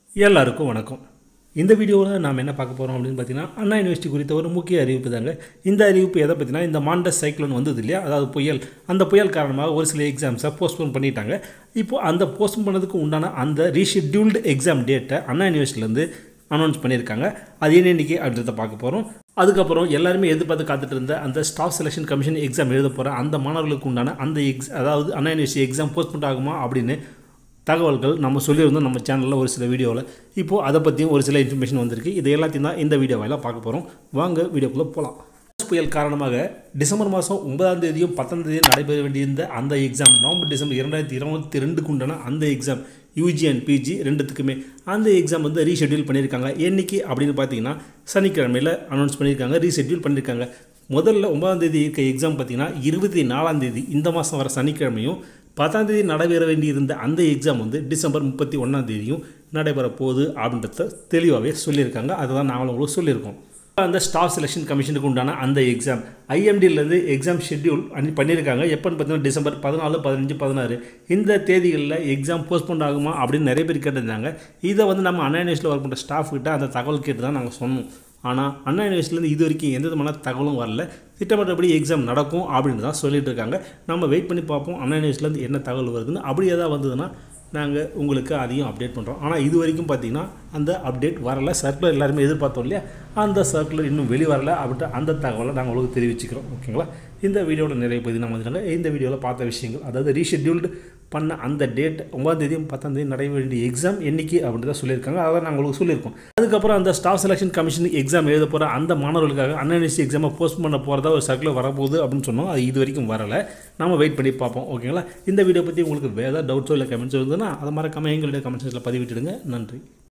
எல்லாருக்கும் வணக்கம் இந்த வீடியோவில் நாம் என்ன பார்க்க போகிறோம் அப்படின்னு பார்த்தீங்கன்னா அண்ணா யூனிவர்சிட்டி குறித்த ஒரு முக்கிய அறிவிப்பு தாங்க இந்த அறிவிப்பு எதை பற்றினா இந்த மாண்டஸ் சைக்ளோன் வந்தது இல்லையா அதாவது புயல் அந்த புயல் காரணமாக ஒரு சில எக்ஸாம்ஸை போஸ்ட்போன் பண்ணிட்டாங்க இப்போது அந்த போஸ்ட்போன் பண்ணதுக்கு உண்டான அந்த ரீஷெட்யூல்டு எக்ஸாம் டேட்டை அண்ணா யூனிவர்சிட்டிலேருந்து அனௌன்ஸ் பண்ணியிருக்காங்க அது என்ன இன்னைக்கு அப்படின்றத பார்க்க போகிறோம் அதுக்கப்புறம் எல்லாருமே எதிர்பார்த்து காத்துட்டு இருந்த அந்த ஸ்டாஃப் செலெக்ஷன் கமிஷன் எக்ஸாம் எழுத போகிற அந்த மாணவர்களுக்கு உண்டான அந்த எக்ஸ் அதாவது அண்ணா யூனிவர்சிட்டி எக்ஸாம் போஸ்ட்போன் ஆகுமா அப்படின்னு தகவல்கள் நம்ம சொல்லியிருந்தோம் நம்ம சேனலில் ஒரு சில வீடியோவில் இப்போது அதை பற்றியும் ஒரு சில இன்ஃபர்மேஷன் வந்திருக்கு இது எல்லாத்தையும் தான் இந்த வீடியோவில் பார்க்க போகிறோம் வாங்க வீடியோக்குள்ளே போகலாம் புயல் காரணமாக டிசம்பர் மாதம் ஒன்பதாம் தேதியும் பத்தாம் தேதியும் நடைபெற வேண்டியிருந்த அந்த எக்ஸாம் நவம்பர் டிசம்பர் இரண்டாயிரத்தி இருபத்தி ரெண்டுக்கு உண்டான அந்த எக்ஸாம் யூஜி அண்ட் பிஜி ரெண்டுத்துக்குமே அந்த எக்ஸாம் வந்து ரீஷெட்யூல் பண்ணியிருக்காங்க என்னைக்கு அப்படின்னு பார்த்தீங்கன்னா சனிக்கிழமையில் அனௌன்ஸ் பண்ணியிருக்காங்க ரீஷெட்யூல் பண்ணியிருக்காங்க முதல்ல ஒன்பதாம் தேதி இருக்க எக்ஸாம் பார்த்தீங்கன்னா இருபத்தி நாலாம் தேதி இந்த மாதம் வர சனிக்கிழமையும் பத்தாம் தேதி நடைபெற வேண்டியிருந்த அந்த எக்ஸாம் வந்து டிசம்பர் முப்பத்தி ஒன்றாம் தேதியும் நடைபெற போகுது அப்படின்றத தெளிவாகவே சொல்லியிருக்காங்க அதை தான் நாங்களும் உங்களுக்கு சொல்லியிருக்கோம் அந்த ஸ்டாஃப் செலெக்ஷன் கமிஷனுக்கு உண்டான அந்த எக்ஸாம் ஐஎம்டியிலேருந்து எக்ஸாம் ஷெட்யூல் அனி பண்ணியிருக்காங்க எப்போன்னு பார்த்தீங்கன்னா டிசம்பர் பதினாலு பதினஞ்சு பதினாறு இந்த தேதிகளில் எக்ஸாம் போஸ்ட்போன் ஆகுமா அப்படின்னு நிறைய பேர் கேட்டிருந்தாங்க இதை வந்து நம்ம அண்ணா யூனிவர்சிட்டியில் ஒர்க் பண்ணுற ஸ்டாஃப் கிட்ட அந்த தகவல் கேட்டு தான் நாங்கள் சொன்னோம் ஆனால் அண்ணா யூனிவர்சிட்டிலேருந்து இது வரைக்கும் எந்த விதமான தகவலும் வரல திட்டமிட்டபடி எக்ஸாம் நடக்கும் அப்படின்னு தான் சொல்லிட்டு இருக்காங்க நம்ம வெயிட் பண்ணி பார்ப்போம் அண்ணா யூனிவர்சிட்டிலேருந்து என்ன தகவல் வருதுன்னு அப்படி ஏதாவது வந்ததுன்னா நாங்கள் உங்களுக்கு அதையும் அப்டேட் பண்ணுறோம் ஆனால் இது வரைக்கும் பார்த்தீங்கன்னா அந்த அப்டேட் வரல சர்க்குலர் எல்லாருமே எதிர்பார்த்தோம் இல்லையா அந்த சர்க்குலர் இன்னும் வெளி வரல அப்படின்ட்டு அந்த தகவலை நாங்கள் உங்களுக்கு தெரிவிச்சுக்கிறோம் ஓகேங்களா இந்த வீடியோட நிறைய பகுதி நம்ம வந்துட்டாங்க இந்த வீடியோவில் பார்த்த விஷயங்கள் அதாவது ரீஷெட்யூல்டு பண்ண அந்த டேட் ஒன்பதாம் தேதியும் பத்தாம் தேதி நடைபெற வேண்டிய எக்ஸாம் என்னைக்கு அப்படின்றத சொல்லியிருக்காங்க அதை நாங்கள் உங்களுக்கு சொல்லியிருக்கோம் அதுக்கப்புறம் அந்த ஸ்டாஃப் செலெக்ஷன் கமிஷன் எக்ஸாம் எழுத போகிற அந்த மாணவர்களுக்காக அன்என்எஸ்சி எக்ஸாமை போஸ்ட் பண்ண போகிறதா ஒரு சர்க்குலர் வரப்போகுது அப்படின்னு சொன்னோம் அது இது வரைக்கும் வரலை நம்ம வெயிட் பண்ணி பார்ப்போம் ஓகேங்களா இந்த வீடியோ பற்றி உங்களுக்கு வேறு ஏதாவது டவுட்ஸோ இல்லை கமெண்ட்ஸோ இருந்ததுன்னா அதை மறக்காமல் எங்களுடைய கமெண்ட் செக்ஷனில் பதிவிட்டுடுங்க நன்றி